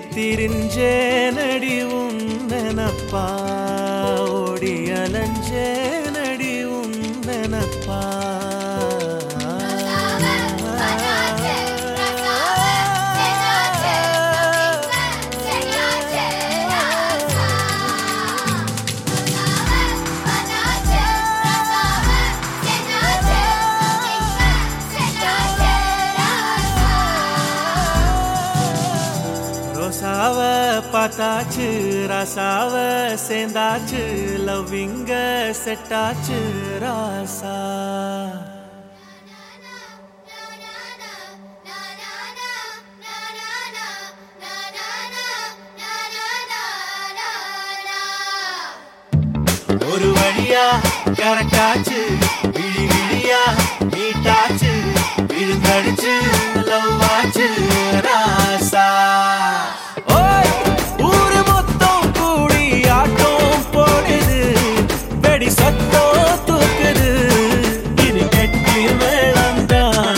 திரிஞ்சேனடி உன்னப்பா ஓடி அலஞ்சேனடி உன்னப்பா ரோசாவ பார்த்தாச்சு ராசாவ சேர்ந்தாச்சு லவ்விங்க செட்டாச்சு ராசா ஒரு வழியா கரெக்டாச்சு விழி விழியா மீட்டாச்சு விழுந்தடிச்சு லவ் ஆச்சு ராசா ஓய் ஊரு மொத்தம் கூடி ஆட்டம் போடுது வெடி சத்தம் தூக்குது இது கெட்டி மேளம்தான்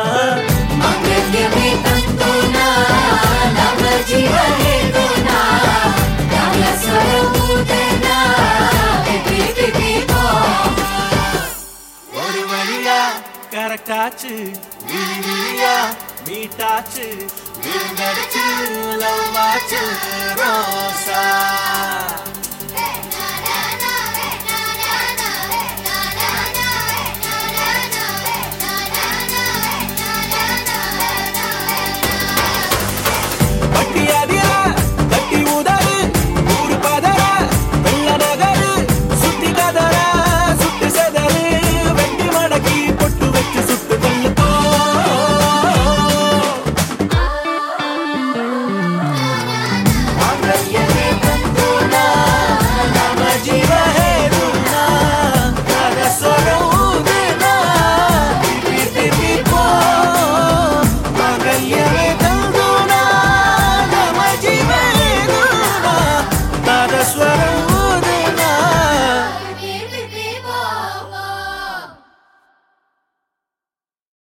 ஒரு வழியா கரெக்டாச்சு விழி விழியா மீட்டாச்சு விழுந்தடிச்சு லவ் ஆச்சு ரோசா